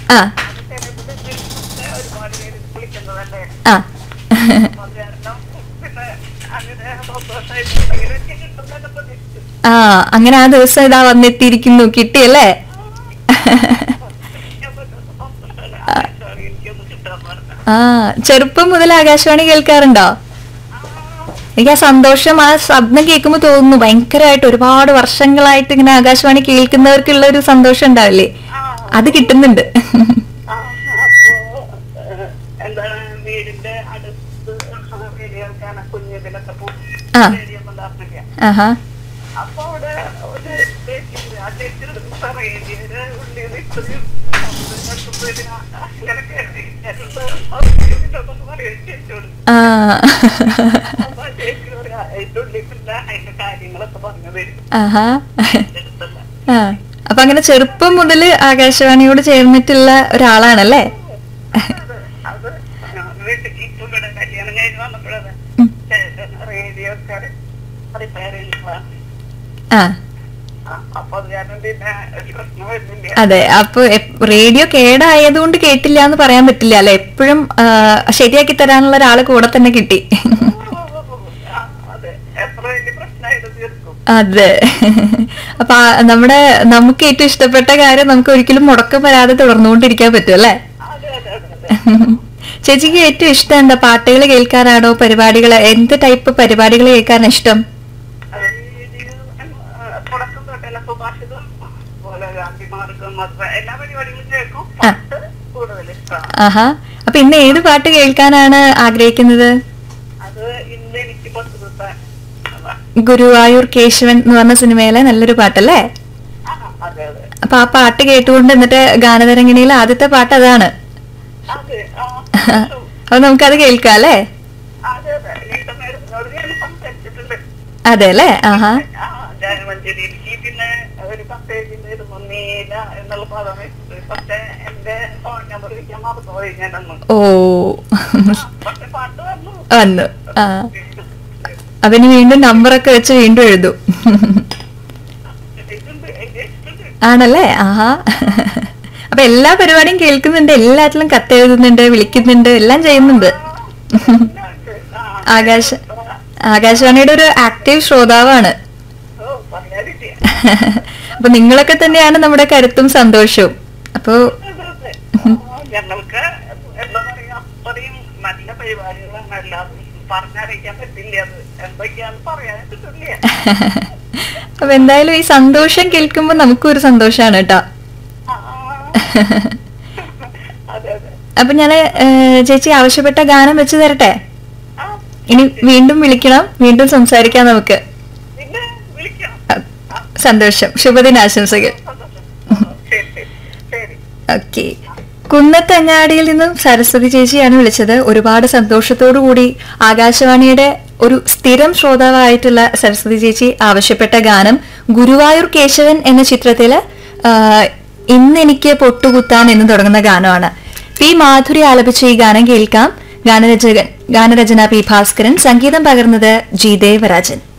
ആ അത് ചിലപ്പോൾ ഒരുപാട് പേര് വിളിക്കുന്നതല്ലേ ആ അപ്പൊ അത് കാരണം പിന്നെ അങ്ങനെ സന്തോഷമായിട്ട് എന്തെങ്കിലും ഒക്കെ കിട്ടുന്നതൊക്കെ പ്രതീക്ഷിച്ചു ആ അങ്ങനെ ആ ദിവസം ഇതാ വന്നെത്തിയിരിക്കുന്നു കിട്ടിയല്ലേ എനിക്കൊന്നും കിട്ടാൻ പറഞ്ഞു ആ ചെറുപ്പം മുതൽ ആകാശവാണി കേൾക്കാറുണ്ടോ എനിക്ക് ആ സന്തോഷം ആ ശബ്ദം കേൾക്കുമ്പോൾ തോന്നുന്നു ഭയങ്കരമായിട്ട് ഒരുപാട് വർഷങ്ങളായിട്ട് ഇങ്ങനെ ആകാശവാണി കേൾക്കുന്നവർക്കുള്ള ഒരു സന്തോഷം ഉണ്ടാവില്ലേ അത് കിട്ടുന്നുണ്ട് ആ, അപ്പോ ഏഹ്, എന്താണ് വീടിന്റെ അടുത്ത് റേഡിയോ കേൾക്കാൻ കുഞ്ഞിതിലൊക്കെ പോകും ആ. റേഡിയോ ഒന്നും ഉണ്ടായിരുന്നില്ല ആഹാ അപ്പൊ അവിടെ ഒരു ചേച്ചി ഉണ്ട്. ആ ചേച്ചിയുടെ റേഡിയോയുടെ ഉള്ളിൽ ഇത്രയും അങ്ങനെ കേട്ടി എന്നൊക്കെ പറയും ചേച്ചിയോട് ആ അപ്പൊ ആ ചേച്ചി പറയാ അതിന്റെ ഉള്ളിൽ പിന്നെ അതിന്റെ കാര്യങ്ങളൊക്കെ പറഞ്ഞു തരും ആഹാ എന്റെ അടുത്തല്ല ആ അപ്പൊ അങ്ങനെ ചെറുപ്പം മുതൽ ആകാശവാണിയോട് ചേർന്നിട്ടുള്ള ഒരാളാണല്ലേ അത് അത് വീട്ടിൽ ഇപ്പൊ ഇവിടെ കല്യാണം കഴിഞ്ഞ് വന്നപ്പോഴത് റേഡിയോ ഒക്കെ റിപ്പയർ ചെയ്യുന്നതാണ് ആ ആ, അപ്പൊ അത് കാരണം പിന്നെ ഒരു പ്രശ്നം വരുന്നില്ല അതെ അപ്പൊ എപ്- റേഡിയോ കേടായതുകൊണ്ട് കേട്ടില്ല എന്ന് പറയാൻ പറ്റില്ല അല്ലെ എപ്പോഴും ആ, ശരിയാക്കി തരാനുള്ള ഒരാള് കൂടെ തന്നെ കിട്ടി ആ, അതെ എത്ര വലിയ പ്രശ്നമായിട്ട് തീർക്കും അതെ അപ്പൊ ആ നമ്മുടെ നമുക്ക് ഏറ്റവും ഇഷ്ടപ്പെട്ട കാര്യം നമുക്ക് ഒരിക്കലും മുടക്കം വരാതെ തുടർന്നുകൊണ്ടിരിക്കാൻ പറ്റും അല്ലേ അതെ അതെ അതെ അതെ ചേച്ചിക്ക് ഏറ്റവും ഇഷ്ടം എന്താ പാട്ടുകൾ കേൾക്കാനാണോ പരിപാടികൾ എന്ത് ടൈപ്പ് പരിപാടികൾ കേൾക്കാനാണ് ഇഷ്ടം അത് ഈ, ആ, തുടക്കം തൊട്ടല്ല സുഭാഷിതം പോലെ ഗാന്ധിമാർക്കും അത് എല്ലാ പരിപാടികളും കേൾക്കും പാട്ട് കൂടുതൽ ഇഷ്ടമാണ് ആഹാ അപ്പൊ ഇന്ന് ഏത് പാട്ട് കേൾക്കാനാണ് ആഗ്രഹിക്കുന്നത് അത് ഇന്ന് എനിക്ക് പത്ത് ദിവസം അതാ. ഗുരുവായൂർ കേശവൻ എന്ന് പറഞ്ഞ സിനിമയിലെ നല്ലൊരു പാട്ടല്ലേ ആ, അതെ അതെ അപ്പൊ ആ പാട്ട് കേട്ടുകൊണ്ട് എന്നിട്ട് ഗാനതരംഗിണിയിൽ ആദ്യത്തെ പാട്ട് അതാണ് അതെ ആ അപ്പൊ നമുക്കത് കേൾക്കാം അല്ലേ അതെ അതെ ഈ മേഡത്തിനോട് ഞാൻ സംസാരിച്ചിട്ടുണ്ട് അതെ അല്ലേ ആഹാ ആ ജാനമഞ്ചേരി എനിക്ക് പിന്നെ ഒരു പത്തേജിന്നിരുന്നു നീല എന്നുള്ള പദം വെച്ചിട്ട് പക്ഷെ എന്റെ ഫോൺ നമ്പർ വിളിക്കാൻ മറന്നുപോയി ഞാനന്ന് ഓ ആ, പക്ഷെ പാട്ട് വന്നു വന്നു ആ അപ്പൊ ഇനി വീണ്ടും നമ്പറൊക്കെ വെച്ച് വീണ്ടും എഴുതും ഇതുണ്ട് എന്റെ ഇഷ്ടമുണ്ട് ആണല്ലേ ആഹാ അപ്പൊ എല്ലാ പരിപാടിയും കേൾക്കുന്നുണ്ട് എല്ലാത്തിലും കത്തെഴുതുന്നുണ്ട് വിളിക്കുന്നുണ്ട് എല്ലാം ചെയ്യുന്നുണ്ട് ആകാശ ആകാശവാണിയുടെ ഒരു ആക്റ്റീവ് ശ്രോതാവാണ് ഓ പറയാതിരിക്കുക അപ്പൊ നിങ്ങളൊക്കെ തന്നെയാണ് നമ്മുടെ കരുത്തും സന്തോഷവും അപ്പോ ഞങ്ങൾക്ക് എന്താ പറയാ അത്രയും നല്ല പരിപാടികളാണ് അല്ലാതെ പറഞ്ഞറിയിക്കാൻ പറ്റില്ല അത് എന്തൊക്കെയാന്ന് പറയാൻ പറ്റില്ല അപ്പൊ എന്തായാലും ഈ സന്തോഷം കേൾക്കുമ്പോൾ നമുക്കും ഒരു സന്തോഷമാണ് കേട്ടോ ആ. അതെ അതെ അപ്പൊ ഞാൻ ചേച്ചി ആവശ്യപ്പെട്ട ഗാനം വെച്ച് തരട്ടെ ആ ഇനി വീണ്ടും വിളിക്കണം വീണ്ടും സംസാരിക്കാം നമുക്ക് പിന്നെ വിളിക്കാം അ- സന്തോഷം ശുഭദിനാശംസകൾ സന്തോഷം ശരി ശരി ശരി ഓക്കെ കുന്നത്തങ്ങാടിയിൽ നിന്നും സരസ്വതി ചേച്ചിയാണ് വിളിച്ചത് ഒരുപാട് സന്തോഷത്തോടു കൂടി ആകാശവാണിയുടെ ഒരു സ്ഥിരം ശ്രോതാവായിട്ടുള്ള സരസ്വതി ചേച്ചി ആവശ്യപ്പെട്ട ഗാനം ഗുരുവായൂർ കേശവൻ എന്ന ചിത്രത്തില് ആ, ഇന്നെനിക്ക് പൊട്ടുകുത്താൻ എന്ന് തുടങ്ങുന്ന ഗാനമാണ് പി മാധുരി ആലപിച്ച ഈ ഗാനം കേൾക്കാം ഗാനരചകൻ ഗാനരചന പി ഭാസ്കരൻ സംഗീതം പകർന്നത് ജി ദേവരാജൻ